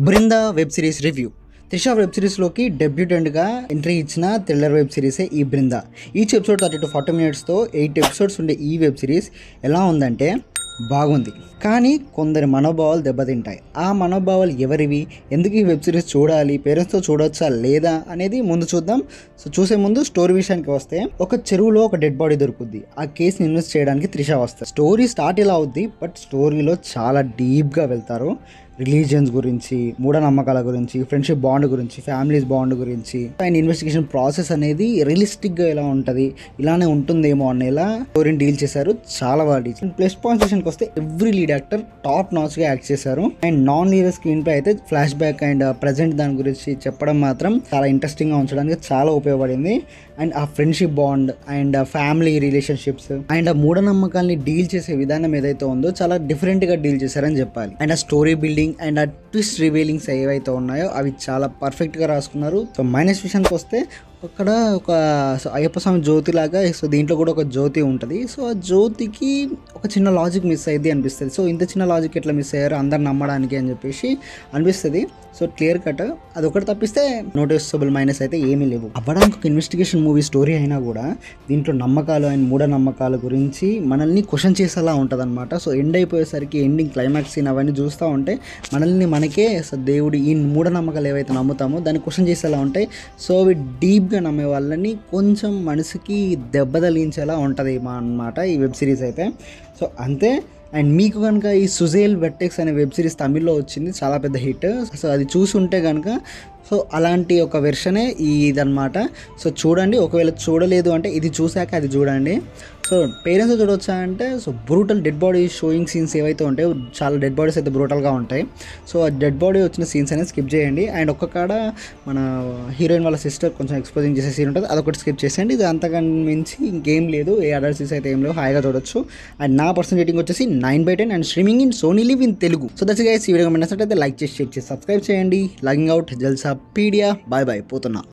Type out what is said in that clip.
Brinda web series review Trisha web సిరీస్లోకి డెబ్యూటెంట్గా entry ఇచ్చిన థ్రిల్లర్ వెబ్ సిరీసే ఈ Brinda each episode thirty to forty మినిట్స్తో ఎయిట్ ఎపిసోడ్స్ ఉండే ఈ వెబ్ సిరీస్ ఎలా ఉందంటే బాగుంది కానీ కొందరి మనోభావాలు దెబ్బతింటాయి ఆ మనోభావాలు ఎవరివి ఎందుకు ఈ వెబ్ సిరీస్ చూడాలి పేరెంట్స్తో చూడొచ్చా లేదా అనేది ముందు చూద్దాం సో చూసే ముందు స్టోరీ విషయానికి వస్తే ఒక చెరువులో ఒక డెడ్ బాడీ దొరుకుద్ది ఆ కేసుని ఇన్వెస్ట్ చేయడానికి త్రిష వస్తుంది స్టోరీ స్టార్ట్ ఇలా అవుద్ది బట్ స్టోరీలో చాలా డీప్గా వెళ్తారు రిలీజియన్స్ గురించి మూఢనమ్మకాల గురించి ఫ్రెండ్షిప్ బాండ్ గురించి ఫ్యామిలీస్ బాండ్ గురించి అండ్ ఇన్వెస్టిగేషన్ ప్రాసెస్ అనేది రియలిస్టిక్గా ఎలా ఉంటుంది ఇలానే ఉంటుందేమో అనేలా స్టోరీని డీల్ చేశారు చాలా బాగా డీల్ ప్లస్ పాయింట్ విషయానికి వస్తే ఎవ్రీ లీడ్ యాక్టర్ టాప్ నాచ్గా యాక్ట్ చేశారు అండ్ నాన్ లీడర్ స్క్రీన్ పై అయితే ఫ్లాష్ బ్యాక్ అండ్ ప్రజెంట్ దాని గురించి చెప్పడం మాత్రం చాలా ఇంట్రెస్టింగ్గా ఉంచడానికి చాలా ఉపయోగపడింది అండ్ ఆ friendship bond and family relationships and ఆ మూఢనమ్మకాల్ని డీల్ చేసే విధానం ఏదైతే ఉందో చాలా డిఫరెంట్గా డీల్ చేశారని చెప్పాలి అండ్ ఆ స్టోరీ బిల్డింగ్ అండ్ ఆ ట్విస్ట్ రివీలింగ్స్ ఏవైతే ఉన్నాయో అవి చాలా పర్ఫెక్ట్గా రాసుకున్నారు సో మైనస్ విషయానికి వస్తే అక్కడ ఒక సో అయ్యప్ప స్వామి జ్యోతి లాగా సో దీంట్లో కూడా ఒక జ్యోతి ఉంటుంది సో ఆ జ్యోతికి ఒక చిన్న లాజిక్ మిస్ అయింది అనిపిస్తుంది సో ఇంత చిన్న లాజిక్ ఎట్లా మిస్ అయ్యారు అందరు నమ్మడానికి అని చెప్పేసి అనిపిస్తుంది సో క్లియర్ కట్ అది ఒకటి తప్పిస్తే నోటిసబుల్ మైనస్ అయితే ఏమీ లేవు అవ్వడానికి ఒక ఇన్వెస్టిగేషన్ మూవీ స్టోరీ అయినా కూడా దీంట్లో నమ్మకాలు అండ్ మూఢనమ్మకాల గురించి మనల్ని క్వశ్చన్ చేసేలా ఉంటుంది అనమాట సో ఎండ్ అయిపోయేసరికి ఎండింగ్ క్లైమాక్స్ సీన్ అవన్నీ చూస్తూ ఉంటే మనల్ని మనకే సో దేవుడు ఈ మూఢనమ్మకాలు ఏవైతే నమ్ముతామో దాన్ని క్వశ్చన్ చేసేలా ఉంటాయి సో అవి డీప్గా నమ్మే వాళ్ళని కొంచెం మనసుకి దెబ్బ తగిలించేలా ఉంటుంది మా అన్నమాట ఈ వెబ్ సిరీస్ అయితే సో అంతే అండ్ మీకు కనుక ఈ సుజేల్ వెట్టెక్స్ అనే వెబ్ సిరీస్ తమిళ్లో వచ్చింది చాలా పెద్ద హిట్ సో అది చూసి ఉంటే కనుక సో అలాంటి ఒక వెర్షనే ఇదన్నమాట సో చూడండి ఒకవేళ చూడలేదు అంటే ఇది చూశాక అది చూడండి సో పేరెంట్స్ చూడవచ్చా అంటే so brutal dead body showing scenes ఏవైతే ఉంటాయో చాలా డెడ్ బాడీస్ అయితే బ్రూటల్గా ఉంటాయి సో ఆ డెడ్ బాడీ వచ్చిన సీన్స్ అనేది స్కిప్ చేయండి అండ్ ఒక్క కాడ మన హీరోయిన్ వాళ్ళ సిస్టర్ కొంచెం ఎక్స్పోజింగ్ చేసే సీన్ ఉంటుంది అదొకటి స్కిప్ చేసేయండి ఇది అంతకన్నా మించి ఇంకేం లేదు ఏ అడల్ట్ సీన్స్ అయితే ఏం లేవు హాయిగా చూడొచ్చు అండ్ నా పర్సన్ రేటింగ్ వచ్చేసి nine by ten and streaming in Sony LIV in Telugu so that's guys ఈ వీడియో నచ్చినట్లయితే లైక్ చేసి చెక్ చేసి సబ్స్క్రైబ్ చేయండి logging out Jalsa pedia bye bye పోతున్నా